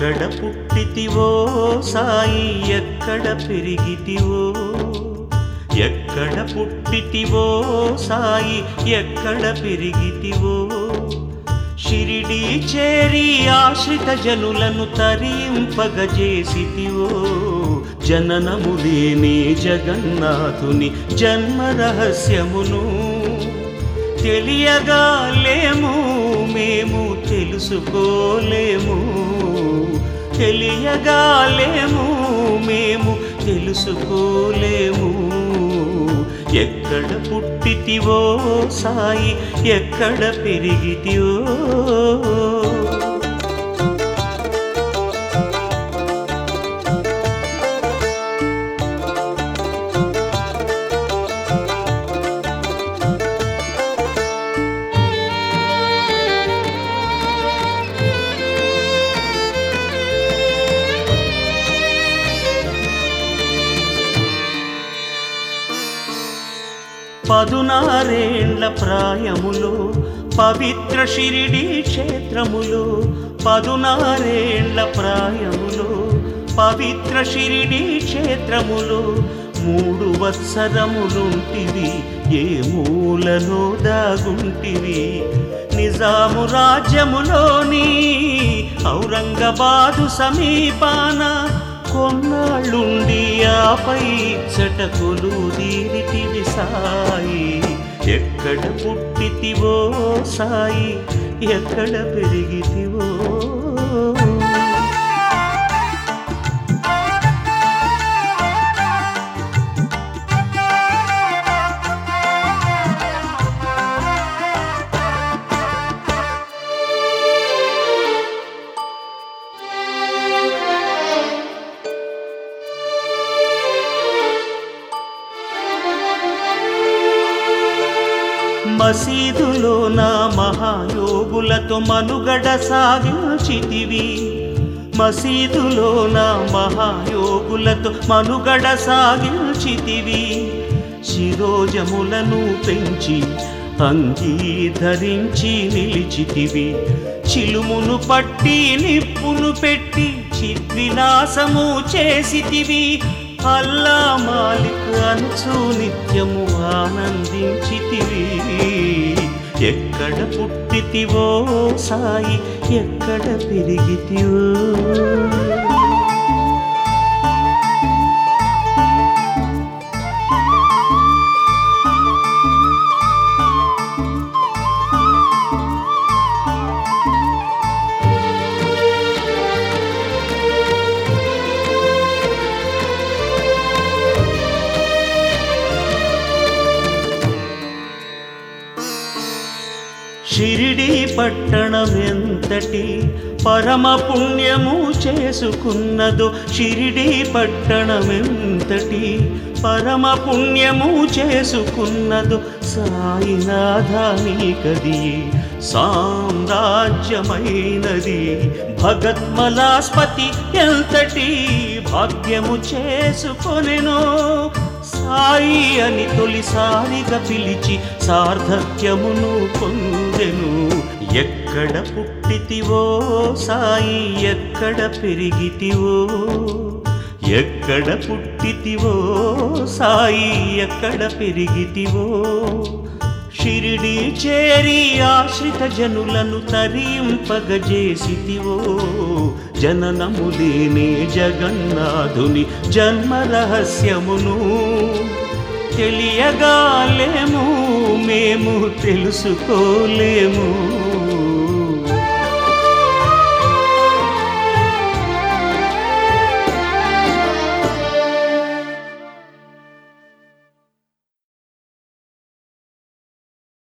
ఎక్కడ పుట్టితివో సాయి ఎక్కడ పెరిగితివో ఎక్కడ పుట్టితివో సాయి ఎక్కడ పెరిగితివో షిరిడి చేరి ఆశ్రిత జనులను తరింపగజేసితివో జననము లేని జగన్నాథుని జన్మ రహస్యమును తెలియగా లేము మేము తెలుసుకోలేము తెలియగా లేము మేము తెలుసుకోలేము ఎక్కడ పుట్టితివో సాయి ఎక్కడ పెరిగితివో పదునారేండ్ల ప్రాయములో పవిత్ర షిరిడి క్షేత్రములో పదునారేండ్ల ప్రాయములో పవిత్ర షిరిడి క్షేత్రములో మూడు వత్సరములుంటివి ఏ మూలలో దాగుంటివి నిజాము రాజ్యములోని ఔరంగాబాదు సమీపాన కొన్నాళ్ళుండి ఆపై చటకులు దీరితివి సాయి ఎక్కడ పుట్టితివో సాయి ఎక్కడ పెరిగితివో మసీదులో నా మహాయోగులతో మనుగడ సాగించితివి మసీదులో నా మహాయోగులతో మనుగడ సాగించితివి శిరోజములను పెంచి అంగీధరించి నిలిచితివి చిలుమును పట్టి నిప్పును పెట్టి చిద్విలాసము చేసితివి అల్లా మాలిక్ అనుచు నిత్యము ఆనందించితివి ఎక్కడ పుట్టితివో సాయి ఎక్కడ పెరిగితివో షిరిడి పట్టణం ఎంతటి పరమ పుణ్యము చేసుకున్నదో షిరిడి పట్టణం ఎంతటి పరమ పుణ్యము చేసుకున్నదో సాయినాథాని కది సామ్రాజ్యమైనది భగత్మలాస్పతి ఎంతటి భాగ్యము చేసుకొనెనో సాయి అని తొలిసారిగా పిలిచి సార్థక్యమును పొందెను ఎక్కడ పుట్టితివో సాయి ఎక్కడ పెరిగితివో ఎక్కడ పుట్టితివో సాయి ఎక్కడ పెరిగితివో షిరిడి చేరి ఆశ్రిత జనులను తరింపగజేసితివో జననము లేని జగన్నాథుని జన్మ రహస్యమును తెలియగాలేము మేము తెలుసుకోలేము